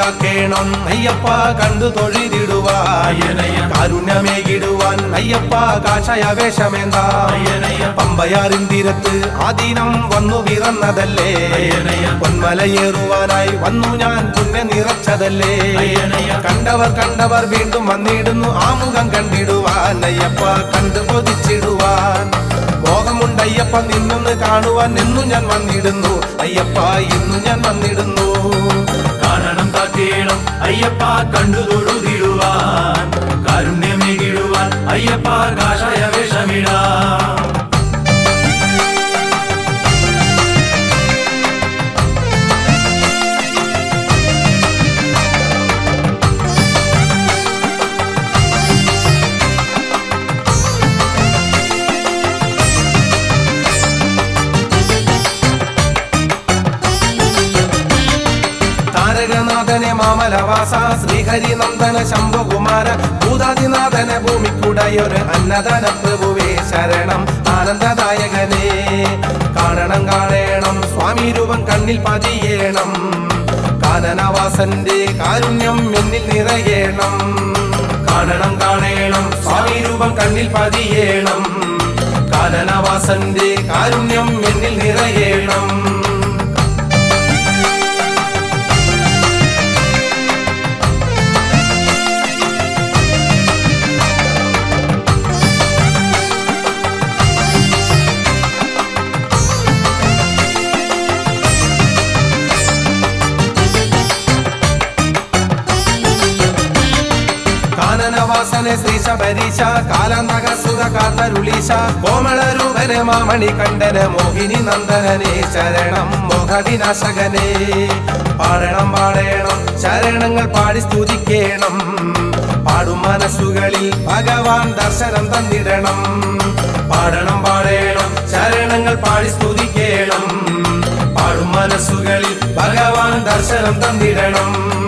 കാക്കേണം അയ്യപ്പ കണ്ടു തൊഴുതിടുവാൻ അയ്യനയ്യ. കാരുണ്യമേകിടുവാൻ അയ്യപ്പ കാഷായ വേഷമേന്താ അയ്യനയ്യ. പമ്പയാറിൻ തീരത്ത് ആദീനം വന്നു പിറന്നതല്ലേ അയ്യനയ്യ. പൊന്മലയേറുവാനായി വന്നു ഞാൻ പുണ്യ നിറച്ചതല്ലേ അയ്യനയ്യ. കണ്ടവർ കണ്ടവർ വീണ്ടും വന്നിടുന്നു ആ മുഖം കണ്ടിടുവാൻ അയ്യപ്പ കണ്ടു കൊതിച്ചിടുവാൻ മോഹമുണ്ടയ്യപ്പ നിന്നൊന്ന് കാണുവാൻ എന്നു ഞാൻ വന്നിടുന്നു അയ്യപ്പ ഇന്നു ഞാൻ വന്നിടുന്നു കാണണം കാക്കേണം അയ്യപ്പ കണ്ടു തൊഴുതിടുവാൻ കാരുണ്യമേകിടുവാൻ അയ്യപ്പ കാഷായ വേഷമിടാം താരകനാഥനെ മാമലവാസ ശ്രീഹരിനന്ദന ശംഭുകുമാര ഭൂതാദിനാഥനെ ഭൂമിക്കുടയൊരു അന്നദാന പ്രഭുവേ ശരണം ആനന്ദദായകനെ കാണണം കാണേണം സ്വാമി രൂപം കണ്ണിൽ പതിയേണം കാനനവാസന്റെ കാരുണ്യം എന്നിൽ നിറയേണം കാണണം കാണേണം സ്വാമി രൂപം കണ്ണിൽ പതിയേണം കാനനവാസന്റെ കാരുണ്യം എന്നിൽ നിറയേണം കാനനവാസനെ ശ്രീശ പരീശ കാലാന്തക സുത കാത്തരുളീശ കോമളരൂപനെ മാമണി കണ്ഠന് മോഹിനി നന്ദനനെ ശരണം മോഹവിനാശകനെ പാടണം പാടേണം ശരണങ്ങൾ പാടി സ്തുതിക്കേണം പാടും മനസ്സുകളിൽ ഭഗവാൻ ദർശനം തന്നിടണം പാടണം പാടേണം ശരണങ്ങൾ പാടി സ്തുതിക്കേണം പാടും മനസ്സുകളിൽ ഭഗവാൻ ദർശനം തന്നിടണം